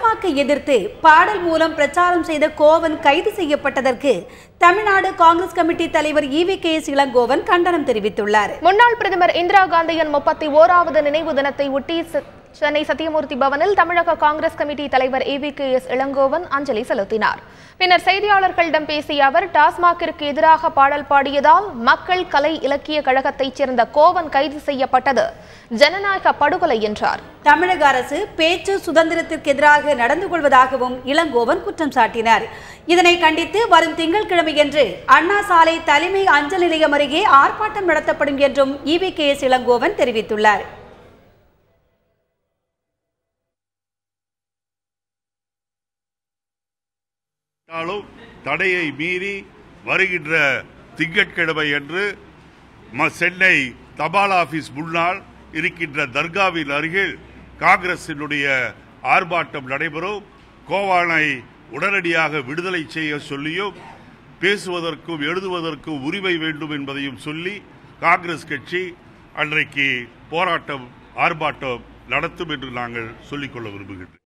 டாஸ்மாகை எதிர்த்து பாடல் மூலம் பிரச்சாரம் செய்த கோவன் கைது செய்யப்பட்டதற்கு தமிழ்நாடு காங்கிரஸ் கமிட்டி தலைவர் ஈவி கே எஸ் இளங்கோவன் கண்டனம் தெரிவித்துள்ளார் முன்னாள் பிரதமர் இந்திரா காந்தியின் முப்பத்தி ஓராவது நினைவு தினத்தை ஒட்டி ச- சென்னை சத்தியமூர்த்தி பவனில் தமிழக காங்கிரஸ் கமிட்டி தலைவர் ஏவி கே எஸ் இளங்கோவன் அஞ்சலி செலுத்தினார் பின்னர் செய்தியாளர்களிடம் பேசிய அவர் டாஸ்மாகிற்கு எதிராக பாடல் பாடியதால் மக்கள் கலை இலக்கிய கழகத்தைச் சேர்ந்த கோவன் கைது செய்யப்பட்டது ஜனநாயக படுகொலை என்றார் தமிழக அரசு பேச்சு சுதந்திரத்திற்கு எதிராக நடந்து கொள்வதாகவும் இளங்கோவன் குற்றம் சாட்டினார் இதனை கண்டித்து வரும் திங்கட்கிழமையன்று அண்ணா சாலை தலைமை அஞ்சல் நிலையம் அருகே ஆர்ப்பாட்டம் நடத்தப்படும் என்றும் ஈவி கே எஸ் இளங்கோவன் தெரிவித்துள்ளார் ஆனாலும் தடையை மீறி வருகின்ற திங்கட்கிழமை அன்று ம- சென்னை தபால் ஆபீஸ் முன்னால் இருக்கின்ற தர்காவின் அருகில் காங்கிரசினுடைய ஆர்ப்பாட்டம் நடைபெறும் கோவானை உடனடியாக விடுதலை செய்ய சொல்லியும் பேசுவதற்கும் எழுதுவதற்கும் உரிமை வேண்டும் என்பதையும் சொல்லி காங்கிரஸ் கட்சி அன்றைக்கு போராட்டம் ஆர்ப்பாட்டம் நடத்தும் என்று நாங்கள் சொல்லிக்கொள்ள விரும்புகின்றோம்